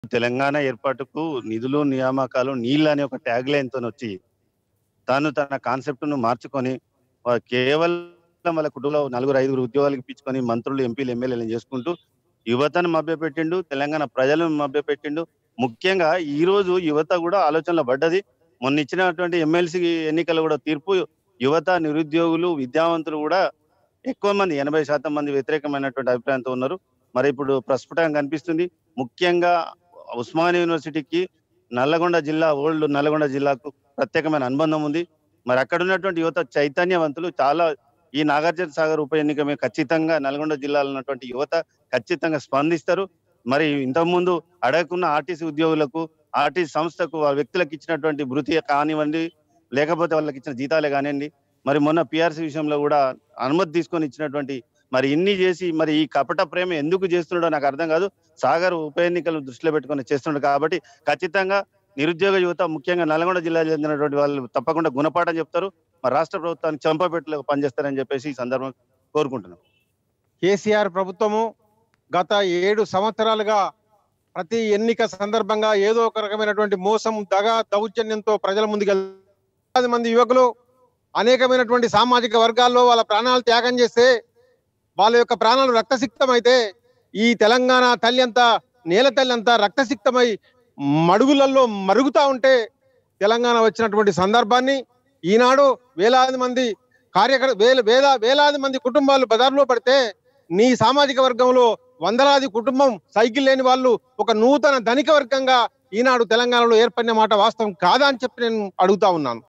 తెలంగాణ ఏర్పాటుకు నిధులు నియామకాలు నీళ్ళు అనే ఒక ట్యాగ్ లైన్ తో వచ్చి తాను తన కాన్సెప్ట్ ను మార్చుకొని వా- కేవలం వాళ్ళ కుటుంబంలో నలుగురు ఐదుగురు ఉద్యోగాలు ఇప్పించుకొని మంత్రులు ఎంపీలు ఎమ్మెల్యేలు చేసుకుంటూ యువతను మభ్యపెట్టిండు తెలంగాణ ప్రజలను మభ్యపెట్టిండు ముఖ్యంగా ఈ రోజు యువత కూడా ఆలోచనలో పడ్డది మొన్న ఇచ్చినటువంటి ఎమ్మెల్సీ ఎన్నికలు కూడా తీర్పు యువత నిరుద్యోగులు విద్యావంతులు కూడా ఎక్కువ మంది ఎనభై శాతం మంది వ్యతిరేకమైనటువంటి అభిప్రాయంతో ఉన్నారు మరి ఇప్పుడు ప్రస్ఫుటంగా కనిపిస్తుంది ముఖ్యంగా ఉస్మానియా యూనివర్సిటీకి నల్లగొండ జిల్లా ఓల్డ్ నల్లగొండ జిల్లాకు ప్రత్యేకమైన అనుబంధం ఉంది మరి అక్కడ ఉన్నటువంటి యువత చైతన్యవంతులు చాలా ఈ నాగార్జున సాగర్ ఉప ఎన్నిక మీద ఖచ్చితంగా నల్గొండ జిల్లాలో ఉన్నటువంటి యువత ఖచ్చితంగా స్పందిస్తారు మరి ఇంతకుముందు అడగకున్న ఆర్టీసీ ఉద్యోగులకు ఆర్టీసీ సంస్థకు ఆ వ్యక్తులకు ఇచ్చినటువంటి భృతి కానివ్వండి లేకపోతే వాళ్ళకి ఇచ్చిన జీతాలే కానివ్వండి మరి మొన్న పిఆర్సీ విషయంలో కూడా అనుమతి తీసుకొని ఇచ్చినటువంటి మరి ఇన్ని చేసి మరి ఈ కపట ప్రేమ ఎందుకు చేస్తున్నాడో నాకు అర్థం కాదు సాగర్ ఉప ఎన్నికలు దృష్టిలో పెట్టుకొని చేస్తున్నాడు కాబట్టి ఖచ్చితంగా నిరుద్యోగ యువత ముఖ్యంగా నల్గొండ జిల్లా చెందినటువంటి వాళ్ళు తప్పకుండా గుణపాఠం చెప్తారు మరి రాష్ట్ర ప్రభుత్వానికి చంపబెట్టలు పనిచేస్తారని చెప్పేసి ఈ సందర్భం కోరుకుంటున్నాం కేసీఆర్ ప్రభుత్వము గత ఏడు సంవత్సరాలుగా ప్రతి ఎన్నిక సందర్భంగా ఏదో ఒక రకమైనటువంటి మోసం దగ దౌర్జన్యంతో ప్రజల ముందుకు వేలాది మంది యువకులు అనేకమైనటువంటి సామాజిక వర్గాల్లో వాళ్ళ ప్రాణాలు త్యాగం చేస్తే వాళ్ళ యొక్క ప్రాణాలు రక్తసిక్తమైతే ఈ తెలంగాణ తల్లి అంతా నేల తల్లి అంతా రక్తసిక్తమై మడుగులలో మరుగుతా ఉంటే తెలంగాణ వచ్చినటువంటి సందర్భాన్ని ఈనాడు వేలాది మంది కార్యకర్త వేల వేల వేలాది మంది కుటుంబాలు బజార్లో పడితే నీ సామాజిక వర్గంలో వందలాది కుటుంబం సైకిల్ లేని వాళ్ళు ఒక నూతన ధనిక వర్గంగా ఈనాడు తెలంగాణలో ఏర్పడిన మాట వాస్తవం కాదా అని చెప్పి నేను అడుగుతా ఉన్నాను